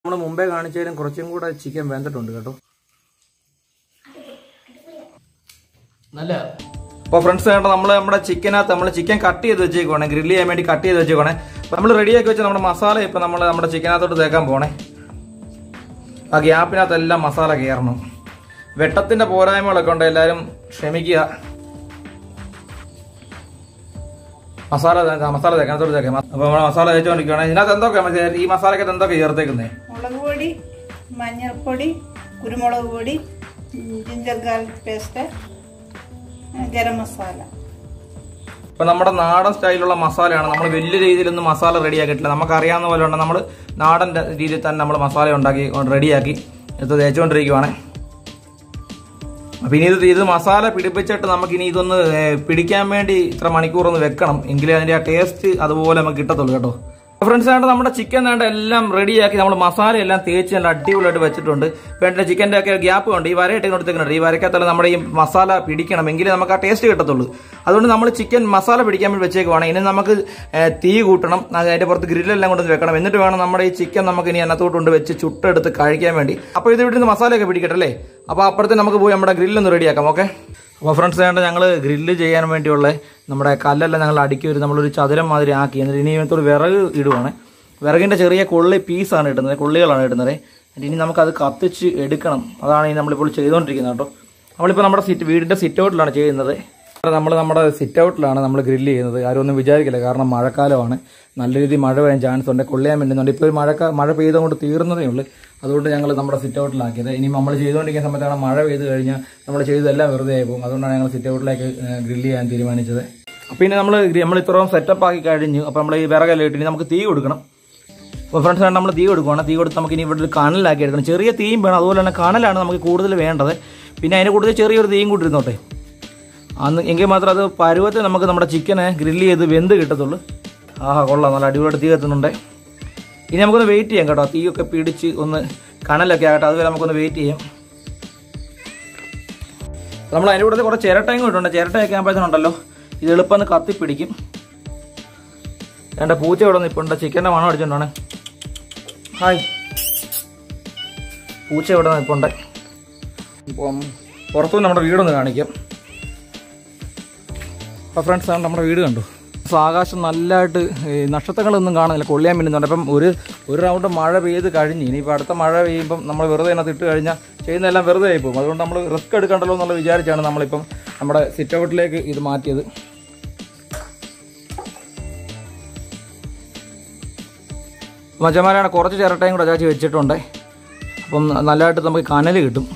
നമ്മൾ മുമ്പേ കാണിച്ചതിലും കുറച്ചും കൂടെ ചിക്കൻ വെന്തിട്ടുണ്ട് കേട്ടോ നല്ല അപ്പോൾ ഫ്രണ്ട്സ് കേട്ടോ നമ്മൾ നമ്മുടെ ചിക്കനകത്ത് നമ്മൾ ചിക്കൻ കട്ട് ചെയ്ത് വെച്ചേക്കുവാണ് ഗ്രില്ല് ചെയ്യാൻ വേണ്ടി കട്ട് ചെയ്ത് വെച്ചേക്കുവാണ് അപ്പോൾ നമ്മൾ റെഡിയാക്കി വെച്ച നമ്മുടെ മസാല ഇപ്പോൾ നമ്മൾ നമ്മുടെ ചിക്കനകത്തോട്ട് തേക്കാൻ പോണേ ആ ഗ്യാപ്പിനകത്തെല്ലാം മസാല കയറണം വെട്ടത്തിന്റെ പോരായ്മകളൊക്കെ ഉണ്ട് എല്ലാവരും ക്ഷമിക്കുക മസാല തേക്കാം, മസാല തേക്കാം അതോട് തേക്കാം അപ്പൊ നമ്മള് മസാല തേച്ചുകൊണ്ടിരിക്കുകയാണ് ഇതിനകത്ത് എന്തൊക്കെ ഈ മസാലക്കകത്ത് എന്തൊക്കെ ചേർത്തേക്കുന്നേ മുളക് പൊടി മഞ്ഞൾപ്പൊടി കുരുമുളക് പൊടി ginger garlic paste garam masala ഇപ്പൊ നമ്മുടെ നാടൻ സ്റ്റൈലുള്ള മസാലയാണ് നമ്മൾ വലിയ രീതിയിലൊന്നും മസാല റെഡിയാക്കിയിട്ടില്ല നമുക്ക് അറിയാവുന്ന പോലെ ഉണ്ട് നമ്മൾ നാടൻ രീതിയിൽ തന്നെ നമ്മൾ മസാല ഉണ്ടാക്കി റെഡിയാക്കി എടുത്ത് തേച്ചുകൊണ്ടിരിക്കുവാണ് അപ്പൊ ഇനി ഇത് ഇത് മസാല പിടിപ്പിച്ചിട്ട് നമുക്ക് ഇനി ഇതൊന്ന് ഏ, പിടിക്കാൻ വേണ്ടി ഇത്ര മണിക്കൂർ ഒന്ന് വെക്കണം എങ്കിലേ അതിന്റെ ആ ടേസ്റ്റ് അതുപോലെ നമുക്ക് കിട്ടത്തുള്ളൂ കേട്ടോ ഫ്രണ്ട്സ് ആയിട്ട് നമ്മുടെ ചിക്കൻ വേണ്ട എല്ലാം റെഡിയാക്കി നമ്മൾ മസാല എല്ലാം തേച്ച് നല്ല അടിപൊളിയായിട്ട് വെച്ചിട്ടുണ്ട് വേണ്ട ചിക്കൻ്റെ ഒക്കെ ഗ്യാപ്പ് ഉണ്ട് ഈ വരയിട്ട് കൊടുത്തിട്ടുണ്ട് ഈ വരക്കകത്തുള്ള നമ്മുടെ ഈ മസാല പിടിക്കണം എങ്കിലേ നമുക്ക് ആ ടേസ്റ്റ് കിട്ടത്തുള്ളൂ അതുകൊണ്ട് നമ്മൾ ചിക്കൻ മസാല പിടിക്കാൻ വേണ്ടി വെച്ചേക്കുവാണ് ഇനി നമുക്ക് ഏ, തീ കൂട്ടണം അത് അതിന്റെ പുറത്ത് ഗ്രില്ലെല്ലാം കൊണ്ട് വെക്കണം എന്നിട്ട് വേണം നമ്മുടെ ഈ ചിക്കൻ നമുക്ക് ഇനി അതിനകത്തോട്ട് കൊണ്ട് വെച്ച് ചുട്ടെടുത്ത് കഴിക്കാൻ വേണ്ടി അപ്പോൾ ഇത് ഇവിടുന്ന് മസാലയൊക്കെ പിടിക്കട്ടെ അല്ലേ അപ്പോൾ അപ്പുറത്ത് നമുക്ക് പോയി നമ്മുടെ ഗ്രില്ലൊന്ന് റെഡിയാക്കാം ഓക്കെ അപ്പോൾ ഫ്രണ്ട്സ് വേണ്ട ഞങ്ങൾ ഗ്രില്ല് ചെയ്യാൻ വേണ്ടിയുള്ള നമ്മുടെ കല്ലെല്ലാം ഞങ്ങൾ അടുക്കി ഒരു നമ്മളൊരു ചതുരം മാതിരി ആക്കി എന്നിട്ട് ഇനി ഇതിനകത്തോട് വിറക് ഇടുവാണ് വിറകിൻ്റെ ചെറിയ കൊള്ളി പീസാണ് ഇടുന്നത് കൊള്ളികളാണ് ഇടുന്നത് എന്നിട്ട് ഇനി നമുക്കത് കത്തിച്ച് എടുക്കണം അതാണ് ഈ നമ്മളിപ്പോൾ ചെയ്തുകൊണ്ടിരിക്കുന്നത് കേട്ടോ നമ്മളിപ്പോൾ നമ്മുടെ സിറ്റ് വീടിൻ്റെ സിറ്റ് ഔട്ടിലാണ് ചെയ്യുന്നത് നമ്മൾ നമ്മുടെ സിറ്റ് ഔട്ടിലാണ് നമ്മൾ ഗ്രില്ല് ചെയ്യുന്നത് ആരും ഒന്നും വിചാരിക്കില്ല കാരണം മഴക്കാലമാണ് നല്ല രീതിയിൽ മഴ പെയ്യാൻ ചാൻസ് ഉണ്ട് കൊള്ളിയാൻ വേണ്ടുന്നുണ്ട് ഇപ്പോൾ ഒരു മഴക്ക മഴ പെയ്തുകൊണ്ട് തീർന്നതേ ഉള്ളൂ അതുകൊണ്ട് ഞങ്ങൾ നമ്മുടെ സിറ്റ് ഔട്ടിലാക്കിയത് ഇനി നമ്മൾ ചെയ്തുകൊണ്ടിരിക്കുന്ന സമയത്താണ് മഴ പെയ്ത് കഴിഞ്ഞാൽ നമ്മൾ ചെയ്തതെല്ലാം വെറുതെ ആയി പോകും അതുകൊണ്ടാണ് ഞങ്ങൾ സിറ്റ് ഔട്ടിലേക്ക് ഗ്രില്ല് ചെയ്യാൻ തീരുമാനിച്ചത് അപ്പോൾ ഇനി നമ്മൾ നമ്മൾ ഇത്രയും സെറ്റപ്പ് ആക്കി കഴിഞ്ഞു അപ്പോൾ നമ്മൾ ഈ വിറകെല്ലാം ഇട്ട് ഇനി നമുക്ക് തീ കൊടുക്കണം അപ്പോൾ ഫ്രണ്ട്സ് നമ്മൾ തീ കൊടുക്കുകയാണ് തീ കൊടുത്ത് നമുക്ക് ഇനി ഇവിടെ ഒരു കനലാക്കി എടുക്കണം ചെറിയ തീയും വേണം അതുപോലെ തന്നെ കനലാണ് നമുക്ക് കൂടുതൽ വേണ്ടത് പിന്നെ അതിൻ്റെ കൂടുതൽ ചെറിയൊരു തീയും കൂടി ഇരുന്നോട്ടെ അന്ന് എങ്കിൽ മാത്രം അത് പരുവത്തിൽ നമുക്ക് നമ്മുടെ ചിക്കനെ ഗ്രില്ല് ചെയ്ത് വെന്ത് കിട്ടത്തുള്ളൂ ആഹാ കൊള്ളാം നല്ല അടിപൊളിയായിട്ട് തീ കത്തുന്നുണ്ട് ഇനി നമുക്കൊന്ന് വെയിറ്റ് ചെയ്യാം കേട്ടോ തീയൊക്കെ പിടിച്ച് ഒന്ന് കനലൊക്കെ ആകട്ടെ അതുവരെ നമുക്കൊന്ന് വെയിറ്റ് ചെയ്യാം നമ്മൾ അതിൻ്റെ കൂടെ കുറച്ച് ചിരട്ടയും കൂടെ ഇട്ടുണ്ട് ചിരട്ടയൊക്കെ ആകുമ്പോഴത്തേനുണ്ടല്ലോ ഇത് എളുപ്പം ഒന്ന് കത്തിപ്പിടിക്കും എൻ്റെ പൂച്ച ഇവിടെ നിൽപ്പുണ്ട് ചിക്കൻ്റെ മണം അടിച്ചോണ്ടാണ് ഹായ് പൂച്ച ഇവിടെ നിൽപ്പുണ്ട് ഇപ്പം പുറത്തുനിന്ന് നമ്മുടെ വീടൊന്ന് കാണിക്കാം അപ്പോൾ ഫ്രണ്ട്സ് ആണ് നമ്മുടെ വീട് കണ്ടു അപ്പോൾ ആകാശം നല്ലതായിട്ട് ഈ നക്ഷത്രങ്ങളൊന്നും കാണുന്നില്ല കൊള്ളിയാൻ വേണ്ടുന്നുണ്ട് അപ്പം ഒരു ഒരു റൗണ്ട് മഴ പെയ്ത് കഴിഞ്ഞ് ഇനിയിപ്പോൾ അടുത്ത മഴ പെയ്യുമ്പം നമ്മൾ വെറുതെ അതിനകത്ത് ഇട്ട് കഴിഞ്ഞാൽ ചെയ്യുന്നതെല്ലാം വെറുതെ ആയി പോകും അതുകൊണ്ട് നമ്മൾ റിസ്ക് എടുക്കണ്ടല്ലോ എന്നുള്ള വിചാരിച്ചാണ് നമ്മളിപ്പം നമ്മുടെ സിറ്റ് ഔട്ടിലേക്ക് ഇത് മാറ്റിയത് മച്ചന്മാരാണ് കുറച്ച് ചിരട്ടയും കൂടെ ചാച്ചി വെച്ചിട്ടുണ്ട് അപ്പം നല്ലതായിട്ട് നമുക്ക് കനൽ കിട്ടും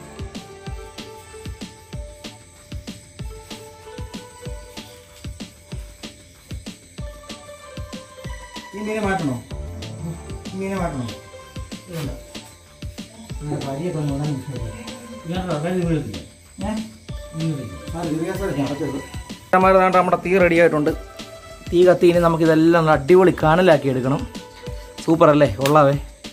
ഈ മീനെ മാറ്റണോ ഈ മീനെ മാറ്റണോ ഇതുണ്ട്. അങ്ങനെ പരിയൊക്കെ ഒന്ന് ഉണങ്ങി കിട്ടില്ല. ഇതിനകത്ത് വെള്ളം വീഴത്തില്ല. ഏ? വീഴത്തില്ല. ആ, ഇതിനകത്ത് വെച്ച് അടച്ചത്. നമ്മുടെ ദാണ്ട് നമ്മുടെ തീ റെഡി ആയിട്ടുണ്ട് തീ കത്തി ഇനി നമുക്ക് ഇതെല്ലാം ഒന്ന് അടിപൊളി കനലാക്കി എടുക്കണം സൂപ്പർ അല്ലേ കൊള്ളാവേ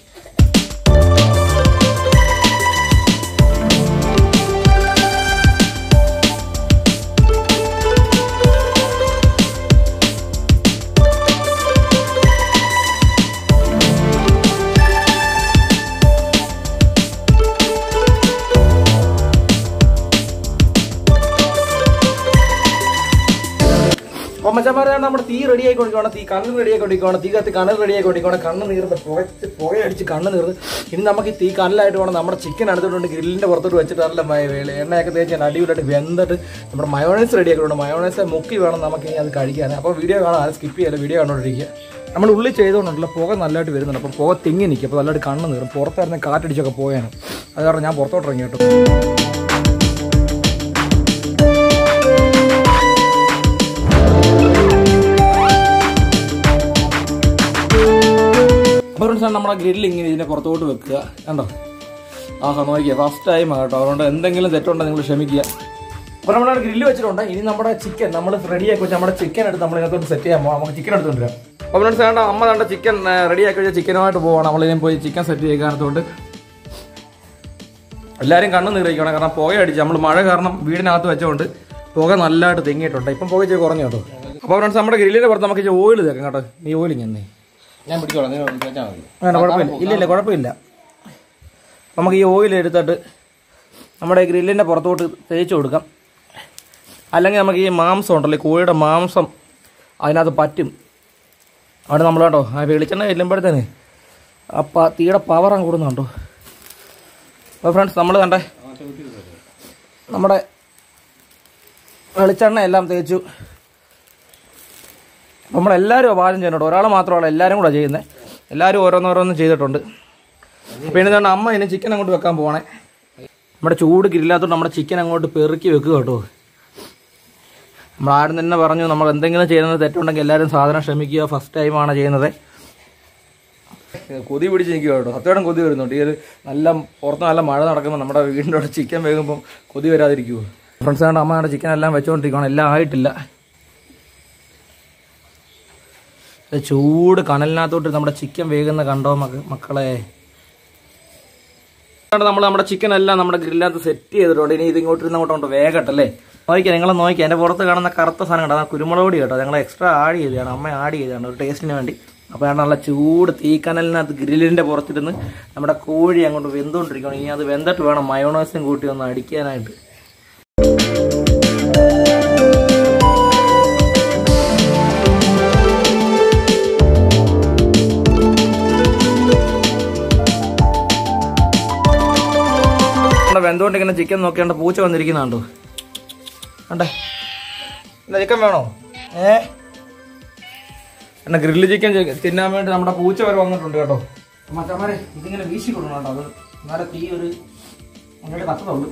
കൊമ്മച്ചന്മാരാണ് നമ്മുടെ തീ റെഡി ആയിക്കൊണ്ടിരിക്കുകയാണ് തീ കണ്ണ് റെഡി ആയിക്കൊണ്ടിരിക്കുകയാണ് തീ കത്തി കണ്ണ് റെഡി ആയിക്കൊണ്ടിരിക്കുകയാണ് കണ്ണ് നീർന്ന് പുകച്ച് പുകയടിച്ച് കണ്ണ് നീർന്ന് ഇനി നമുക്ക് ഈ തീ കനലായിട്ട് വേണം നമ്മുടെ ചിക്കൻ എടുത്തിട്ടുണ്ട് ഗ്രില്ലിന്റെ പുറത്തോട്ട് വെച്ചിട്ട് നല്ല മയ- വേല- എണ്ണയൊക്കെ തേച്ച് നല്ല അടിപൊളിയായിട്ട് വെന്തിട്ട് നമ്മുടെ മയോണൈസ് റെഡി ആക്കിയിട്ടുണ്ട് മയോണൈസ് മുക്കി വേണം നമുക്ക് ഇനി അത് കഴിക്കാൻ അപ്പോൾ വീഡിയോ കാണാൻ ആരും സ്കിപ്പ് ചെയ്യാതെ വീഡിയോ കണ്ടോണ്ടിരിക്കുക നമ്മൾ ഉള്ളിൽ ചെയ്തുകൊണ്ടുണ്ടല്ലോ പുക നല്ലതായിട്ട് വരുന്നുണ്ട് അപ്പോൾ പുക തിങ്ങി നിൽക്കും അപ്പോൾ നല്ലതായിട്ട് കണ്ണ് നീറും പുറത്തായിരുന്ന കാറ്റടിച്ചൊക്കെ പോയാണ് അത് കാരണം ഞാൻ പുറത്തോട്ട് ഇറങ്ങി കേട്ടോ അപ്പോൾ ഫ്രണ്ട്സ് നമ്മുടെ ഗ്രില്ല് ഇങ്ങനെ ഇതിനെ പുറത്തോട്ട് വെക്കുക കണ്ടോ ആഹാ നോക്കിയ ഫസ്റ്റ് ടൈം കേട്ടോ അതുകൊണ്ട് എന്തെങ്കിലും തെറ്റുണ്ടെങ്കിൽ നിങ്ങൾ ക്ഷമിക്കുക അപ്പോൾ നമ്മുടെ ഗ്രില്ല് വെച്ചിട്ടുണ്ട് ഇനി നമ്മുടെ ചിക്കൻ നമ്മൾ റെഡിയാക്കി വെച്ച് നമ്മുടെ ചിക്കൻ എടുത്ത് നമ്മൾ ഇതിനകത്തോട്ട് സെറ്റ് ചെയ്യാൻ പോകാം നമുക്ക് ചിക്കൻ എടുത്തുകൊണ്ട് വരാം അപ്പോൾ ഫ്രണ്ട്സ് വേണ്ട അമ്മ വേണ്ട ചിക്കൻ റെഡിയാക്കി വെച്ച ചിക്കനുമായിട്ട് പോവാണ് നമ്മളിതിനെ പോയി ചിക്കൻ സെറ്റ് ചെയ്യാനത്തോണ്ട് എല്ലാവരും കണ്ണ് നിറയിക്കണം കാരണം പുക അടിച്ച് നമ്മൾ മഴ കാരണം വീടിനകത്ത് വെച്ചുകൊണ്ട് പുക നല്ലതായിട്ട് തെങ്ങിയിട്ടുണ്ട് ഇപ്പം പുക ഇച്ചിരി കുറഞ്ഞു കേട്ടോ അപ്പോൾ ഫ്രണ്ട്സ് നമ്മുടെ ഗ്രില്ലിൻ്റെ പുറത്ത് നമുക്ക് ഓയിൽ തേക്കാം കേട്ടോ ഈ ഓയിൽ ഇങ്ങനെ ഞാൻ പിടിച്ചോളാം നീ വെച്ചാൽ മതി വേണ്ട കുഴപ്പമില്ല ഇല്ല ഇല്ല കുഴപ്പമില്ല നമുക്ക് ഈ ഓയിൽ എടുത്തിട്ട് നമ്മുടെ ഗ്രില്ലിൻ്റെ പുറത്തോട്ട് തേച്ച് കൊടുക്കാം അല്ലെങ്കിൽ നമുക്ക് ഈ മാംസം ഉണ്ടല്ലോ ഈ കോഴിയുടെ മാംസം അതിനകത്ത് പറ്റും അവിടെ നമ്മൾ കേട്ടോ ആ വെളിച്ചെണ്ണ ചെല്ലുമ്പോഴത്തേന് ആ പ തീയുടെ പവർ അങ്ങ് കൂടുന്നുണ്ടോ അപ്പോൾ ഫ്രണ്ട്സ് നമ്മൾ കണ്ടേ നമ്മുടെ വെളിച്ചെണ്ണ എല്ലാം തേച്ചു നമ്മളെല്ലാവരും പാചകം ചെയ്യുന്നുണ്ട് ഒരാൾ മാത്രമല്ല എല്ലാവരും കൂടെ ചെയ്യുന്നത് എല്ലാവരും ഓരോന്നോരോന്ന് ചെയ്തിട്ടുണ്ട് പിന്നെ ഇതുകൊണ്ട് അമ്മ ഇനി ചിക്കൻ അങ്ങോട്ട് വെക്കാൻ പോകണേ നമ്മുടെ ചൂട് ഗ്രില്ലാത്തോണ്ട് നമ്മുടെ ചിക്കൻ അങ്ങോട്ട് പെറുക്കി വെക്കുക കേട്ടോ നമ്മൾ ആരും തന്നെ പറഞ്ഞു നമ്മൾ എന്തെങ്കിലും ചെയ്യുന്നത് തെറ്റുണ്ടെങ്കിൽ എല്ലാവരും സാധനം ശ്രമിക്കുക ഫസ്റ്റ് ടൈമാണ് ചെയ്യുന്നത് കൊതി പിടിച്ച് നിൽക്കുക കേട്ടോ അത്തോടെ കൊതി വരുന്നുണ്ട് ഈ ഒരു നല്ല പുറത്ത് നല്ല മഴ നടക്കുമ്പോൾ നമ്മുടെ വീടിൻ്റെ അവിടെ ചിക്കൻ വേകുമ്പം കൊതി വരാതിരിക്കുമോ ഫ്രണ്ട്സ് കൊണ്ട് അമ്മയുടെ ചിക്കൻ എല്ലാം വെച്ചുകൊണ്ടിരിക്കണം എല്ലാം ആയിട്ടില്ല ഇത് ചൂട് കനലിനകത്തോട്ട് നമ്മുടെ ചിക്കൻ വേകുന്ന കണ്ടോ മക്ക മക്കളെ നമ്മൾ നമ്മുടെ ചിക്കൻ എല്ലാം നമ്മുടെ ഗ്രില്ലകത്ത് സെറ്റ് ചെയ്തിട്ടുണ്ട് ഇനി ഇത് ഇങ്ങോട്ട് ഇരുന്ന് അങ്ങോട്ട് വേഗട്ടല്ലേ നോക്കിയാൽ നിങ്ങൾ നോക്കിയാൽ എൻ്റെ പുറത്ത് കാണുന്ന കറുത്ത സാധനം കേട്ടോ അതാണ് കുരുമുളക് പൊടി കേട്ടോ ഞങ്ങൾ എക്സ്ട്രാ ആഡ് ചെയ്തതാണ് അമ്മ ആഡ് ചെയ്തതാണ് ഒരു ടേസ്റ്റിന് വേണ്ടി അപ്പോൾ നല്ല ചൂട് തീക്കനലിനകത്ത് ഗ്രില്ലിൻ്റെ പുറത്തിരുന്ന് നമ്മുടെ കോഴി അങ്ങോട്ട് വെന്തുകൊണ്ടിരിക്കണം ഇനി അത് വെന്തിട്ട് വേണം മയോണൈസും കൂട്ടി ഒന്ന് അടിക്കാനായിട്ട് നമ്മുടെ വെന്തുകൊണ്ടിരിക്കുന്ന ചിക്കൻ നോക്കിയാണ്ട് പൂച്ച വന്നിരിക്കുന്നുണ്ടോ കണ്ടേ എന്താ ചിക്കൻ വേണോ ഏ എന്നാ ഗ്രില്ല് ചിക്കൻ തിന്നാൻ വേണ്ടി നമ്മുടെ പൂച്ച വരെ വന്നിട്ടുണ്ട് കേട്ടോ മച്ചമാരെ ഇതിങ്ങനെ വീശി കൊടുക്കണം കേട്ടോ അത് എന്നാലും തീ ഒരു അങ്ങനെ കത്തുന്നുള്ളൂ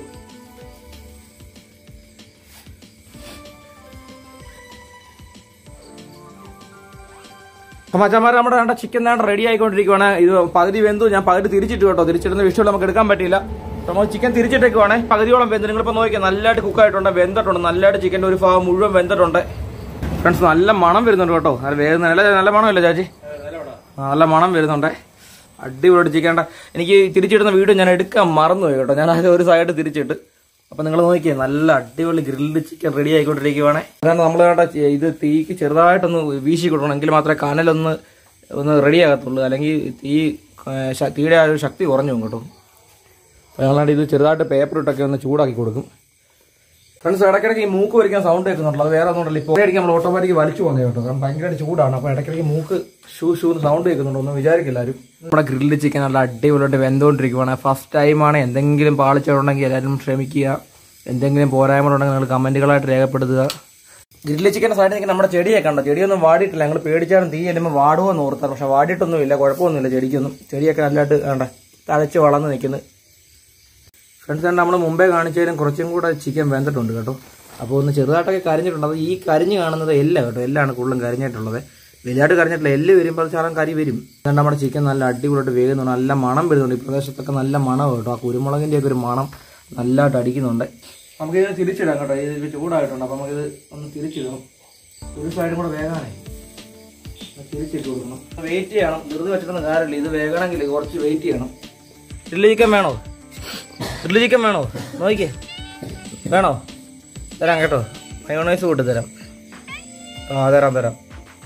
അപ്പം അച്ഛന്മാർ നമ്മുടെ വേണ്ട ചിക്കൻ നേണ്ട റെഡി ആയിക്കൊണ്ടിരിക്കുവാണ് ഇത് പകുതി വെന്തു ഞാൻ പകുതി തിരിച്ചിട്ട് കേട്ടോ തിരിച്ചിടുന്ന വിഷയം നമുക്ക് എടുക്കാൻ പറ്റില്ല നമ്മൾ ചിക്കൻ തിരിച്ചിട്ടേക്കുവാണേ പകുതിയോളം വെന്ത് നിങ്ങളിപ്പോൾ നോക്കിയാൽ നല്ലതായിട്ട് കുക്കായിട്ടുണ്ട് വെന്തിട്ടുണ്ട് നല്ലതായിട്ട് ചിക്കൻ്റെ ഒരു ഭാഗം മുഴുവൻ വെന്തിട്ടുണ്ട് ഫ്രണ്ട്സ് നല്ല മണം വരുന്നുണ്ട് കേട്ടോ നല്ല വേഗം നല്ല നല്ല മണമല്ലേ ചാച്ചി ആ, നല്ല മണം വരുന്നുണ്ട് അടിപൊളി ചിക്കണ്ട എനിക്ക് തിരിച്ചിടുന്ന വീഡിയോ ഞാൻ എടുക്കാൻ മറന്നുപോയി കേട്ടോ ഞാൻ അത് ഒരു സൈഡ് തിരിച്ചിട്ട് അപ്പൊ നിങ്ങൾ നോക്കിയേ നല്ല അടിപൊളി ഗ്രിൽഡ് ചിക്കൻ റെഡി ആയിക്കൊണ്ടിരിക്കുവാണേ അതാണ് നമ്മൾ കേട്ടോ ചെ- ഇത് തീക്ക് ചെറുതായിട്ടൊന്ന് വീശി കൊടുക്കണം എങ്കിൽ മാത്രമേ കനലൊന്ന് ഒന്ന് റെഡി ആകത്തുള്ളൂ അല്ലെങ്കിൽ തീ ഏ, ശ- തീയുടെ ആ ഒരു ശക്തി കുറഞ്ഞു പോകും കേട്ടോ അപ്പോൾ ഞങ്ങളാണ്ട് ഇത് ചെറുതായിട്ട് പേപ്പർ ഇട്ടൊക്കെ ഒന്ന് ചൂടാക്കി കൊടുക്കും ഫ്രണ്ട്സ് ഇടയ്ക്കിടയ്ക്ക് ഈ മൂക്ക് വരിക്കാൻ സൗണ്ട് കേൾക്കുന്നുണ്ടല്ലോ അത് വേറെ ഒന്നുമില്ല ഇപ്പോൾ ഇടയ്ക്ക് നമ്മൾ ഓട്ടോമാറ്റിക് വലിച്ചു പോകുന്നത് കേട്ടോ കാരണം ഭയങ്കരമായിട്ട് ചൂടാണ് അപ്പോൾ ഇടയ്ക്കിടയ്ക്ക് മൂക്ക് ഷൂ ഷൂ സൗണ്ട് കേൾക്കുന്നുണ്ടോ ഒന്നും വിചാരിക്കില്ല ആരും നമ്മുടെ ഗ്രില്ല് ചിക്കൻ നല്ല അടിപൊളിയായിട്ട് വെന്തുകൊണ്ടിരിക്കുവാണ് ഫസ്റ്റ് ടൈമാണ് എന്തെങ്കിലും പാളിച്ചുണ്ടെങ്കിൽ എല്ലാവരും ശ്രമിക്കുക എന്തെങ്കിലും പോരായ്മകളുണ്ടെങ്കിൽ നിങ്ങൾ കമൻറ്റുകളായിട്ട് രേഖപ്പെടുത്തുക ഗ്രില്ല് ചിക്കൻ്റെ സൈഡിൽ നിൽക്കുന്ന നമ്മുടെ ചെടിയെ കണ്ടോ ചെടിയൊന്നും വാടിയിട്ടില്ല ഞങ്ങൾ പേടിച്ചാലും തീ ചെല്ലുമ്പോൾ വാടുമെന്ന് ഓർത്താൽ പക്ഷെ വാടിയിട്ടൊന്നുമില്ല കുഴപ്പമൊന്നുമില്ല ചെടിക്കൊന്നും ചെടിയൊക്കെ നല്ലതായിട്ട് വേണ്ട തഴച്ച് വളർന്ന് നിൽക്കുന്നു ഫ്രണ്ട്സ് കണ്ട് നമ്മൾ മുമ്പേ കാണിച്ചതിലും കുറച്ചും കൂടെ ചിക്കൻ വെന്തിട്ടുണ്ട് കേട്ടോ അപ്പോൾ ഒന്ന് ചെറുതായിട്ടൊക്കെ കരിഞ്ഞിട്ടുണ്ട് അത് ഈ കരിഞ്ഞ് കാണുന്നത് എല്ല കേട്ടോ എല്ലാണ് കൂടുതലും കരിഞ്ഞിട്ടുള്ളത് വലുതായിട്ട് കരിഞ്ഞിട്ടില്ല എല്ല് വരുമ്പോൾ ശാലം കരി വരും അതുകൊണ്ട് നമ്മുടെ ചിക്കൻ നല്ല അടിപൊളിയായിട്ട് വേകുന്നുണ്ട് നല്ല മണം വരുന്നുണ്ട് ഈ പ്രദേശത്തൊക്കെ നല്ല മണം കേട്ടോ ആ കുരുമുളകിൻ്റെ ഒക്കെ ഒരു മണം നല്ലതായിട്ട് അടിക്കുന്നുണ്ട് നമുക്ക് ഇത് തിരിച്ചിടാം കേട്ടോ ഇത് ചൂടായിട്ടുണ്ട് അപ്പോൾ നമുക്കിത് ഒന്ന് തിരിച്ചിടണം ഒരു സൈഡും കൂടെ വേഗാനേ തിരിച്ചിട്ട് കൊടുക്കണം വെയിറ്റ് ചെയ്യണം വെറുതെ വെച്ചിട്ടൊന്നും കാര്യമില്ല ഇത് വേഗണമെങ്കിൽ കുറച്ച് വെയിറ്റ് ചെയ്യണം ചില്ലി ചിക്കൻ വേണോ ചില്ലി ചിക്കൻ വേണോ നോക്കിക്കേ വേണോ തരാം കേട്ടോ മയോണൈസ് കൂട്ടി തരാം ആ തരാം തരാം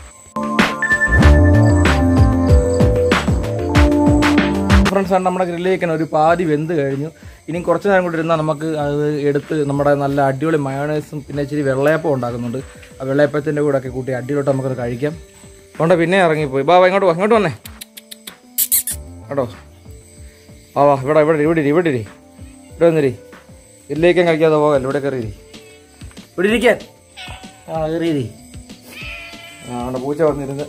ഫ്രണ്ട്സ് ആണ് നമ്മുടെ ഗ്രില്ല് ചിക്കൻ ഒരു പാതി വെന്ത് കഴിഞ്ഞു ഇനി കുറച്ച് നേരം കൂടി ഇരുന്നാൽ നമുക്ക് അത് എടുത്ത് നമ്മുടെ നല്ല അടിപൊളി മയോണൈസും പിന്നെ ഇച്ചിരി വെള്ളയപ്പം ഉണ്ടാക്കുന്നുണ്ട് ആ വെള്ളയപ്പത്തിൻ്റെ കൂടെ ഒക്കെ കൂട്ടി അടിപൊളിയായിട്ട് നമുക്കത് കഴിക്കാം അതുകൊണ്ട് പിന്നെ ഇറങ്ങിപ്പോയി ബാ ബാ, ഇങ്ങോട്ട് വാ ഇങ്ങോട്ട് വന്നേ കേട്ടോ വാ വാ ഇവിടെ ഇവിടെ ഇരി, ഇവിടെ ഇരി, ഇവിടെ ഇരി. ഇവിടെ വന്നിരി ഇതിലേക്കും കഴിക്കാതെ പോകല്ല ഇവിടെ കയറി ഇരി. ഇവിടെ ഇരിക്കാൻ ആ കയറി ഇരി. ആ അവിടെ പൂച്ച വന്നിരുന്ന്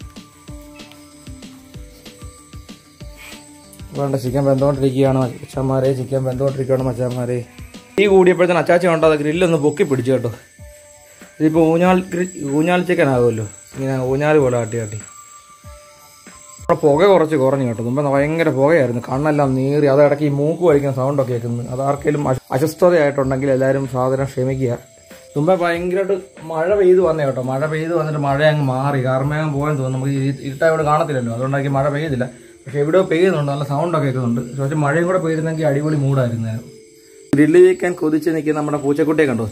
വേണ്ട ചിക്കൻ വെന്തോണ്ടിരിക്കുകയാണ് മച്ചന്മാരെ ചിക്കൻ വെന്തോണ്ടിരിക്കുകയാണ് മച്ചന്മാരെ ഈ കൂടിയപ്പോഴത്തേന് അച്ചാച്ചി വേണ്ട അത് ഗ്രില്ലൊന്ന് പൊക്കി പിടിച്ചു കേട്ടോ ഇതിപ്പോൾ ഊഞ്ഞാൽ ഗ്രിൽ ഊഞ്ഞാൽ ചിക്കൻ ആകുമല്ലോ ഇങ്ങനെ ഊഞ്ഞാൽ പോലെ ആട്ടി ആട്ടി അവിടെ പുക കുറച്ച് കുറഞ്ഞു കേട്ടോ മുമ്പ് ഭയങ്കര പുകയായിരുന്നു കണ്ണെല്ലാം നീറി അത് ഇടയ്ക്ക് ഈ മൂക്ക് വലിക്കുന്ന സൗണ്ടൊക്കെ കേൾക്കുന്നത് അത് ആർക്കെങ്കിലും അശ- അസ്വസ്ഥതയായിട്ടുണ്ടെങ്കിൽ എല്ലാവരും സാധനം ക്ഷമിക്കുക മുമ്പേ ഭയങ്കരമായിട്ട് മഴ പെയ്ത് വന്നേ കേട്ടോ മഴ പെയ്ത് വന്നിട്ട് മഴ അങ്ങ് മാറി കാർമേഘം പോകാൻ തോന്നുന്നു നമുക്ക് ഈ ഇരുട്ടാ ഇവിടെ കാണത്തില്ലല്ലോ അതുകൊണ്ടാക്കി മഴ പെയ്തില്ല പക്ഷെ എവിടെയോ പെയ്യുന്നുണ്ട് നല്ല സൗണ്ടൊക്കെ കേൾക്കുന്നുണ്ട് പക്ഷെ മഴയും കൂടെ പെയ്തിരുന്നെങ്കിൽ അടിപൊളി മൂടായിരുന്നു ഗ്രില്ല് ചിക്കൻ കൊതിച്ച് നിൽക്കുന്ന നമ്മുടെ പൂച്ചക്കുട്ടിയെ കണ്ടോ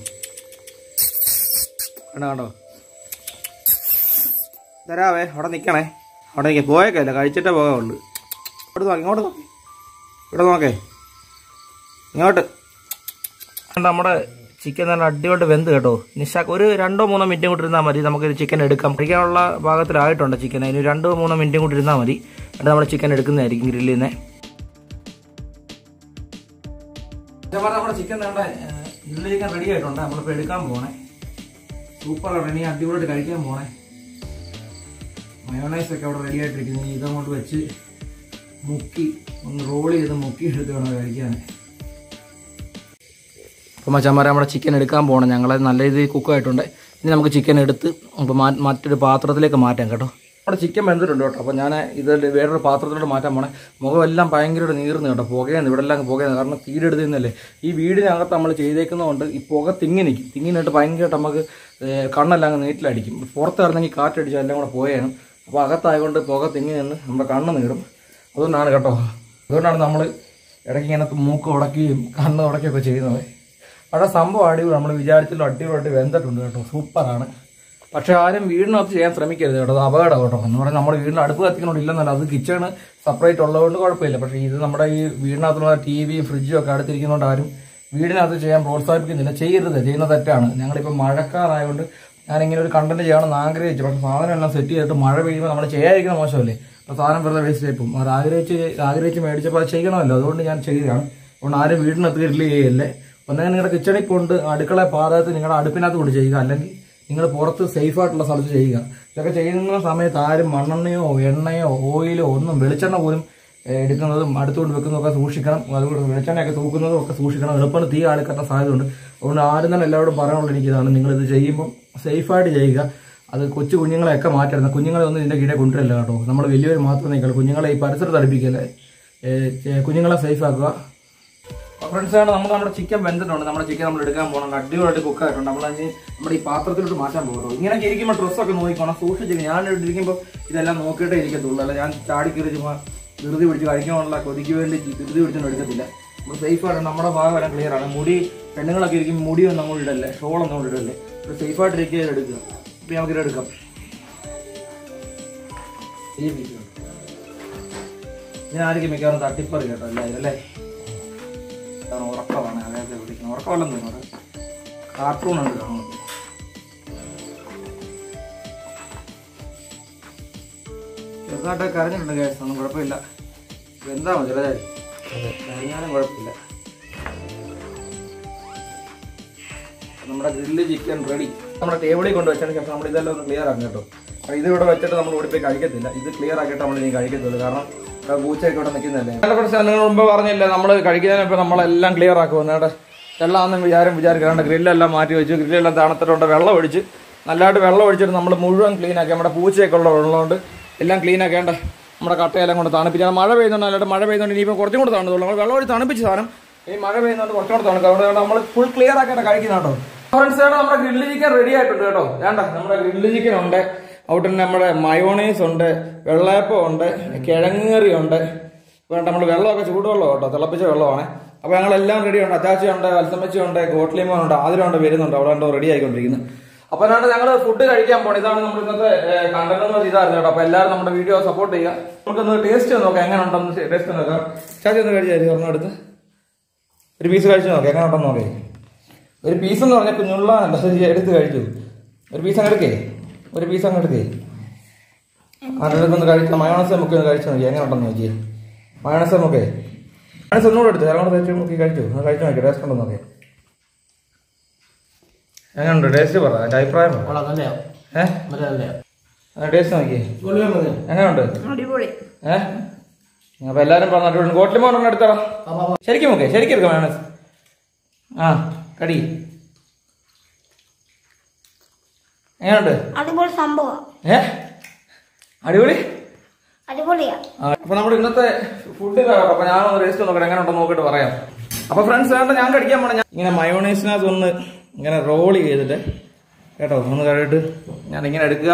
കണ്ടോ കണ്ടോ തരാവേ അവിടെ നിൽക്കണേ അവിടെ നിൽക്കേ പോയേക്കല്ല കഴിച്ചിട്ടേ പോകാവുള്ളൂ ഇങ്ങോട്ട് നോക്കി ഇങ്ങോട്ട് നോക്കി ഇവിടെ നോക്കേ ഇങ്ങോട്ട് നമ്മുടെ ചിക്കൻ നല്ല അടിപൊളി വെന്ത് കേട്ടോ നിശാക്ക് ഒരു രണ്ടോ മൂന്നോ മിനിറ്റും കൂടി ഇരുന്നാൽ മതി നമുക്ക് ചിക്കൻ എടുക്കാം കഴിക്കാനുള്ള ഭാഗത്തിലായിട്ടുണ്ട് ചിക്കൻ അതിന് രണ്ടോ മൂന്നോ മിനിറ്റും കൂടി ഇരുന്നാൽ മതി എന്നിട്ട് നമ്മൾ ചിക്കൻ എടുക്കുന്നതായിരിക്കും ഗ്രില്ലിൽ നിന്ന് നമ്മുടെ ചിക്കൻ വേണ്ട ഗ്രില്ല് ചിക്കൻ റെഡി ആയിട്ടുണ്ട് നമ്മളിപ്പോൾ എടുക്കാൻ പോണേ സൂപ്പർ റെഡി അടിപൊളിയായിട്ട് കഴിക്കാൻ പോണേ മയോണൈസ് ഒക്കെ അവിടെ റെഡി ആയിട്ടിരിക്കുന്നു ഇനി ഇതങ്ങോട്ട് വെച്ച് മുക്കി ഒന്ന് റോൾ ചെയ്ത് മുക്കി എടുത്ത് വേണം കഴിക്കാൻ അപ്പോൾ മച്ചന്മാരെ നമ്മുടെ ചിക്കൻ എടുക്കാൻ പോകണം ഞങ്ങൾ നല്ല രീതിയിൽ കുക്കായിട്ടുണ്ട് ഇനി നമുക്ക് ചിക്കൻ എടുത്ത് നമുക്ക് മാ- മറ്റൊരു പാത്രത്തിലേക്ക് മാറ്റാം കേട്ടോ നമ്മുടെ ചിക്കൻ വെന്തിട്ടുണ്ട് കേട്ടോ അപ്പോൾ ഞാൻ ഇത് വേറൊരു പാത്രത്തിലോട്ട് മാറ്റാൻ പോണേ മുഖമെല്ലാം ഭയങ്കരമായിട്ട് നീർന്ന് കേട്ടോ പുകയെന്ന് ഇവിടെ എല്ലാം പുകയെന്ന് കാരണം തീരെടുത്തുന്നല്ലേ ഈ വീടിനകത്ത് നമ്മൾ ചെയ്തേക്കുന്നതുകൊണ്ട് ഈ പുക തിങ്ങി നിൽക്കും തിങ്ങി നിന്നിട്ട് ഭയങ്കരമായിട്ട് നമുക്ക് ഏഹ്, കണ്ണെല്ലാം അങ്ങ് നീറ്റിലടിക്കും പുറത്തിറങ്ങി കാറ്റടിച്ചാൽ എല്ലാം കൂടെ പോയേനും അപ്പോൾ അകത്തായതുകൊണ്ട് പുക തിങ്ങി നിന്ന് നമ്മുടെ കണ്ണ് നീറും അതുകൊണ്ടാണ് കേട്ടോ അതുകൊണ്ടാണ് നമ്മൾ ഇടയ്ക്ക് ഇങ്ങനെ മൂക്ക് ഉടക്കുകയും കണ്ണ് ഉടക്കുകയൊക്കെ ചെയ്യുന്നത് അവിടെ സംഭവം അടിപൊളി നമ്മൾ വിചാരിച്ചല്ലോ അടിപൊളിയായിട്ട് വെന്തിട്ടുണ്ട് കേട്ടോ സൂപ്പറാണ് പക്ഷെ ആരും വീടിനകത്ത് ചെയ്യാൻ ശ്രമിക്കരുത് കേട്ടോ അത് അപകടം കേട്ടോ എന്ന് പറഞ്ഞാൽ നമ്മുടെ വീടിന് അടുപ്പ് കത്തിക്കണോണ്ട് ഇല്ലെന്നല്ല അത് കിച്ചണ് സെപ്പറേറ്റ് ഉള്ളതുകൊണ്ട് കുഴപ്പമില്ല പക്ഷേ ഇത് നമ്മുടെ ഈ വീടിനകത്തുള്ള ടി വിയും ഫ്രിഡ്ജും ഒക്കെ അടുത്തിരിക്കുന്നതുകൊണ്ട് ആരും വീടിനകത്ത് ചെയ്യാൻ പ്രോത്സാഹിപ്പിക്കുന്നില്ല ചെയ്യരുത് ചെയ്യുന്ന തെറ്റാണ് ഞങ്ങളിപ്പോൾ മഴക്കാറായതുകൊണ്ട് ഞാനിങ്ങനെ ഒരു കണ്ടന്റ് ചെയ്യണമെന്ന് ആഗ്രഹിച്ചു പക്ഷേ സാധനം എല്ലാം സെറ്റ് ചെയ്തിട്ട് മഴ പെയ്യുമ്പോൾ നമ്മൾ ചെയ്യാതിരിക്കുന്ന മോശമല്ലേ അപ്പോൾ സാധനം വെറുതെ വേസ്റ്റ് ആയി പോകും അത് ആഗ്രഹിച്ച് ആഗ്രഹിച്ച് മേടിച്ചപ്പോൾ അത് ചെയ്യണമല്ലോ അതുകൊണ്ട് ഞാൻ ചെയ്യുകയാണ് അതുകൊണ്ട് ആരും വീടിനകത്ത് ഗ്രില്ല് ചെയ്യല്ലേ ഒന്നെങ്കിൽ നിങ്ങളുടെ കിച്ചണിൽ കൊണ്ട് അടുക്കള പാതകത്ത് നിങ്ങളുടെ അടുപ്പിനകത്ത് കൊണ്ട് ചെയ്യുക അല്ലെങ്കിൽ നിങ്ങൾ പുറത്ത് സേഫ് ആയിട്ടുള്ള സ്ഥലത്ത് ചെയ്യുക ഇതൊക്കെ ചെയ്യുന്ന സമയത്ത് ആരും മണ്ണെണ്ണയോ എണ്ണയോ ഓയിലോ ഒന്നും വെളിച്ചെണ്ണ പോലും ഏഹ്, എടുക്കുന്നതും അടുത്തുകൊണ്ട് വെക്കുന്നതൊക്കെ സൂക്ഷിക്കണം അതുകൊണ്ട് വെളിച്ചെണ്ണയൊക്കെ തൂക്കുന്നതും ഒക്കെ സൂക്ഷിക്കണം എളുപ്പം തീ ആളിക്കത്ത സാധ്യതയുണ്ട് അതുകൊണ്ട് ആരും തന്നെ എല്ലാവരോടും പറയാനുള്ള എനിക്കിതാണ് നിങ്ങളിത് ചെയ്യുമ്പോൾ സേഫായിട്ട് ചെയ്യുക അത് കൊച്ചു കുഞ്ഞുങ്ങളെയൊക്കെ മാറ്റരുത് കുഞ്ഞുങ്ങളെ ഒന്നും ഇതിന്റെ കീഴെ കൊണ്ടുവരില്ല കേട്ടോ നമ്മൾ വലിയവർ മാത്രം നിൽക്കണം കുഞ്ഞുങ്ങളെ ഈ പരിസരത്ത് അടുപ്പിക്കല്ലേ ഏഹ്, ഏഹ്, കുഞ്ഞുങ്ങളെ സേഫ് ആക്കുക ഫ്രണ്ട്സ് ആണ് നമ്മൾ നമ്മുടെ ചിക്കൻ വെന്തിട്ടുണ്ട് നമ്മുടെ ചിക്കൻ നമ്മൾ എടുക്കാൻ പോകണം അടിപൊളിയായിട്ട് കുക്ക് ആയിട്ടുണ്ട് നമ്മൾ അതിന് നമ്മുടെ ഈ പാത്രത്തിലോട്ട് മാറ്റാൻ പോകുള്ളൂ ഇങ്ങനെ ഇരിക്കുമ്പോൾ ഡ്രസ്സൊക്കെ നോക്കിക്കോണം സൂക്ഷിച്ചിരിക്കും ഞാൻ ഇരിക്കുമ്പോൾ ഇതെല്ലാം നോക്കിയിട്ടേ ഇരിക്കത്തുള്ളൂ അല്ല ഞാൻ ചാടി കയറി ചുമ്മാ ധൃതി പിടിച്ച് കഴിക്കാനുള്ള കൊതിക്ക് വേണ്ടി ധൃതി പിടിച്ചൊന്നും എടുക്കത്തില്ല നമ്മൾ സേഫ് ആയിട്ട് നമ്മുടെ ഭാഗം എല്ലാം ക്ലിയർ ആണ് മുടി പെണ്ണുങ്ങളൊക്കെ ഇരിക്കും മുടിയൊന്നും അങ്ങോട്ട് ഇടല്ലേ ഷോളൊന്നും അങ്ങോട്ട് ഇടല്ലേ സേഫ് ആയിട്ട് ഇരിക്കുക എടുക്കുക ഇപ്പം നമുക്കിത് എടുക്കാം ഈ പീസ് എടുക്കാം. ഞാൻ ആയിരിക്കും മിക്കവാറും തട്ടിപ്പറി കേട്ടോ എല്ലാവരും അല്ലേ കാരണം ഉറക്കമാണ് അതായത് വിളിക്കുന്നത് ഉറക്കമല്ലെന്ന് തോന്നുന്നത് കാർട്ടൂൺ ഉണ്ട് കാണുന്നത് ചെറുതായിട്ട് കരഞ്ഞിട്ടുണ്ട് കേസ് ഒന്നും കുഴപ്പമില്ല എന്താ മതി അല്ലേ കരഞ്ഞാലും കുഴപ്പമില്ല നമ്മുടെ ഗ്രില്ല് ചിക്കൻ റെഡി നമ്മുടെ ടേബിളിൽ കൊണ്ട് വെച്ചതിന് ശേഷം നമ്മൾ ഇതെല്ലാം ഒന്ന് ക്ലിയർ ആക്കും കേട്ടോ കാരണം ഇത് ഇവിടെ വെച്ചിട്ട് നമ്മൾ ഓടിപ്പോയി കഴിക്കത്തില്ല ഇത് ക്ലിയർ ആക്കിയിട്ട് നമ്മൾ ഇനി കഴിക്കത്തുള്ളൂ കാരണം ഇവിടെ പൂച്ചയൊക്കെ ഇവിടെ നിൽക്കുന്നതല്ലേ നല്ല പ്രശ്നം നിങ്ങൾ മുമ്പ് പറഞ്ഞില്ല നമ്മൾ കഴിക്കുന്നതിനിപ്പോൾ നമ്മളെല്ലാം ക്ലിയർ ആക്കുമെന്ന് കേട്ടോ വെള്ളമാണെന്ന് വിചാരം വിചാരിക്കാണ്ട് ഗ്രില്ലെല്ലാം മാറ്റി വെച്ച് ഗ്രില്ലെല്ലാം തണുത്തിട്ടുണ്ട് വെള്ളം ഒഴിച്ച് നല്ലതായിട്ട് വെള്ളം ഒഴിച്ചിട്ട് നമ്മൾ മുഴുവൻ ക്ലീൻ ആക്കി നമ്മുടെ പൂച്ചയൊക്കെ ഉള്ള ഉള്ളതുകൊണ്ട് എല്ലാം ക്ലീൻ ആക്കേണ്ട നമ്മുടെ കട്ടയെല്ലാം കൊണ്ട് തണുപ്പിച്ച് മഴ പെയ്യുന്നുണ്ട് അല്ലാണ്ട് മഴ പെയ്യുന്നുണ്ട് ഇനിയിപ്പോൾ കുറച്ചും കൂടെ തണുത്തുള്ളൂ നമ്മൾ വെള്ളം ഒഴിച്ച് തണുപ്പിച്ച് സാധനം ഈ മഴ പെയ്യുന്നുണ്ട് കുറച്ചും കൂടെ തണുക്കും അതുകൊണ്ട് നമ്മൾ ഫുൾ ക്ലിയർ ആക്കിയിട്ട് കഴിക്കുന്ന കേട്ടോ ഫ്രണ്ട്സ് നമ്മുടെ ഗ്രില്ല് ചിക്കൻ റെഡി ആയിട്ടുണ്ട് കേട്ടോ വേണ്ട നമ്മുടെ ഗ്രില്ല് ചിക്കൻ ഉണ്ട് അവിടെ തന്നെ നമ്മുടെ മയോണൈസ് ഉണ്ട് വെള്ളയപ്പം ഉണ്ട് കിഴങ്ങേറി ഉണ്ട് വേണ്ട നമ്മൾ വെള്ളമൊക്കെ ചൂടുവെള്ളം കേട്ടോ തിളപ്പിച്ച വെള്ളമാണ് അപ്പോൾ ഞങ്ങളെല്ലാം റെഡി ഉണ്ട് അച്ചാച്ചി ഉണ്ട് വത്സമ്മച്ചി ഉണ്ട് ഗോട്ട്ലിമോൻ ഉണ്ട് ആതിരുണ്ട് വരുന്നുണ്ട് അവിടെ ഉണ്ടോ റെഡി ആയിക്കൊണ്ടിരിക്കുന്നത് അപ്പൊ എന്നാണ്ട് ഞങ്ങൾ ഫുഡ് കഴിക്കാൻ പോകണം ഇതാണ് നമ്മൾ ഇന്നത്തെ കണ്ടന്റ് എന്ന് വെച്ചാൽ ഇതായിരുന്നു കേട്ടോ അപ്പൊ എല്ലാവരും നമ്മുടെ വീഡിയോ സപ്പോർട്ട് ചെയ്യുക നമുക്കൊന്ന് ടേസ്റ്റ് നോക്കാം എങ്ങനെ ഉണ്ടെന്ന് ടേസ്റ്റ് നോക്കാം ചാച്ചി ഒന്ന് കഴിച്ചാൽ ഒരെണ്ണം എടുത്ത് ഒരു പീസ് കഴിച്ചു നോക്കാം എങ്ങനെ ഉണ്ടെന്ന് നോക്കേ ഒരു പീസ് എന്ന് പറഞ്ഞാൽ കുഞ്ഞുള്ളതല്ല അത് എടുത്ത് കഴിച്ചു ഒരു പീസ് അങ്ങ് എടുക്കേ ഒരു പീസ് അങ്ങ് എടുക്കേ അതിനടുത്ത് ഒന്ന് കഴിച്ച മയോണസ് നമുക്ക് ഒന്ന് കഴിച്ചു നോക്കി എങ്ങനെ ഉണ്ടെന്ന് നോക്കിയേ മയോണസ് നമുക്ക് മയോണസ് ഒന്നുകൂടെ എടുത്തു ഇറങ്ങോട്ട് തേച്ച് നോക്കി കഴിച്ചു അത് കഴിച്ചു നോക്കി ടേസ്റ്റ് ഉണ്ടെന്ന് നോക്കേ എങ്ങനെയുണ്ട് ടേസ്റ്റ് പറ എൻ്റെ അഭിപ്രായം പറ കൊള്ളാം നല്ലയാ ഏഹ് നല്ല നല്ലയാ ടേസ്റ്റ് നോക്കിയേ കൊള്ളിയാ മതി എങ്ങനെയുണ്ട് അടിപൊളി ഏഹ് അപ്പൊ എല്ലാരും പറഞ്ഞിട്ടുണ്ട് ഗോട്ടിലിമോൻ ഒരെണ്ണം എടുത്തോ ശരിക്കും നോക്കേ ശരിക്കും എടുക്കാം മയോണസ് ആ കടി എങ്ങനെയുണ്ട് അടിപൊളി സംഭവം ഏ അടിപൊളി അടിപൊളിയാ ആ, അപ്പൊ നമ്മുടെ ഇന്നത്തെ ഫുഡ് അപ്പൊ ഞാനൊന്ന് ടേസ്റ്റ് നോക്കട്ടെ എങ്ങനെ ഉണ്ടെന്ന് നോക്കിട്ട് പറയാം അപ്പൊ ഫ്രണ്ട്സ് വേണ്ട ഞാൻ കടിക്കാൻ പോണേ ഞാൻ ഇങ്ങനെ മയോണൈസിനകത്ത് ഒന്ന് ഇങ്ങനെ റോൾ ചെയ്തിട്ട് കേട്ടോ ഒന്ന് കഴിയിട്ട് ഞാൻ ഇങ്ങനെ എടുക്കുക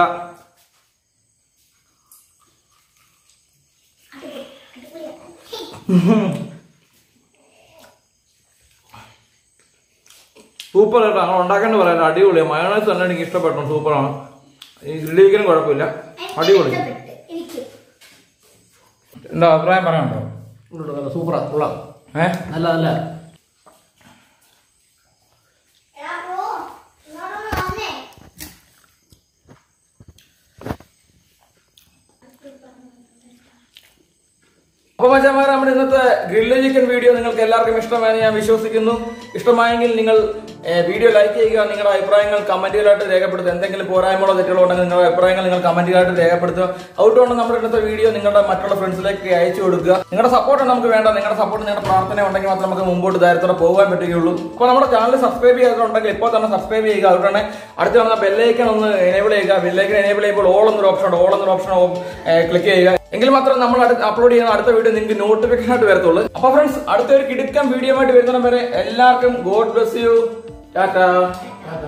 സൂപ്പർ കേട്ടോ അങ്ങനെ ഉണ്ടാക്കേണ്ടി പറയാം അടിപൊളിയാണ് മയോണൈസ് തന്നെ എനിക്ക് ഇഷ്ടപ്പെട്ടു സൂപ്പറാണ് ഈ ഗ്രില്ലിക്കനും കുഴപ്പമില്ല അടിപൊളി എനിക്ക് എന്താ അഭിപ്രായം പറയാനുണ്ടോ സൂപ്പറാ കൊള്ളാം ഏഹ് നല്ല നല്ല അപ്പൊ മച്ചാമാരെ നമ്മുടെ ഇന്നത്തെ ഗ്രില്ല് ചിക്കൻ വീഡിയോ നിങ്ങൾക്ക് എല്ലാവർക്കും ഇഷ്ടമായെന്ന് ഞാൻ വിശ്വസിക്കുന്നു ഇഷ്ടമായെങ്കിൽ നിങ്ങൾ ഏഹ്, വീഡിയോ ലൈക്ക് ചെയ്യുക നിങ്ങളുടെ അഭിപ്രായങ്ങൾ കമന്റുകളായിട്ട് രേഖപ്പെടുത്തുക എന്തെങ്കിലും പോരായ്മകളോ തെറ്റുകളോ ഉണ്ടെങ്കിൽ നിങ്ങളുടെ അഭിപ്രായങ്ങൾ നിങ്ങൾ കമന്റുകളായിട്ട് രേഖപ്പെടുത്തുക അതുകൊണ്ട് നമ്മുടെ ഇന്നത്തെ വീഡിയോ നിങ്ങളുടെ മറ്റുള്ള ഫ്രണ്ട്സിലേക്ക് അയച്ചു കൊടുക്കുക നിങ്ങളുടെ സപ്പോർട്ട് നമുക്ക് വേണ്ട നിങ്ങളുടെ സപ്പോർട്ട് നിങ്ങളുടെ പ്രാർത്ഥന ഉണ്ടെങ്കിൽ മാത്രമേ നമുക്ക് മുമ്പോട്ട് ധൈര്യത്തോടെ പോകാൻ പറ്റുകയുള്ളൂ അപ്പോൾ നമ്മുടെ ചാനൽ സബ്സ്ക്രൈബ് ചെയ്തിട്ടുണ്ടെങ്കിൽ ഇപ്പോൾ തന്നെ സബ്സ്ക്രൈബ് ചെയ്യുക അതുകൊണ്ട് തന്നെ അടുത്ത് കാണുന്ന ബെല്ലൈക്കൺ ഒന്ന് എനേബിൾ ചെയ്യുക ബെല്ലൈക്കൺ എനേബിൾ ചെയ്യുമ്പോൾ ഓൾ എന്നൊരു ഓപ്ഷൻ ഉണ്ട് ഓൾ എന്നൊരു ഓപ്ഷൻ ക്ലിക്ക് ചെയ്യുക എങ്കിൽ മാത്രമേ നമ്മൾ അപ്ലോഡ് ചെയ്യുന്ന അടുത്ത വീഡിയോ നിങ്ങൾക്ക് നോട്ടിഫിക്കേഷൻ ആയിട്ട് വരത്തുള്ളൂ അപ്പൊ ഫ്രണ്ട്സ് അടുത്ത ഒരു കിടുക്കം വീഡിയോ ആയിട്ട് വരുന്ന വരെ എല്ലാവർക്കും ഗോഡ് ബ്ലസ് യു ടാറ്റാ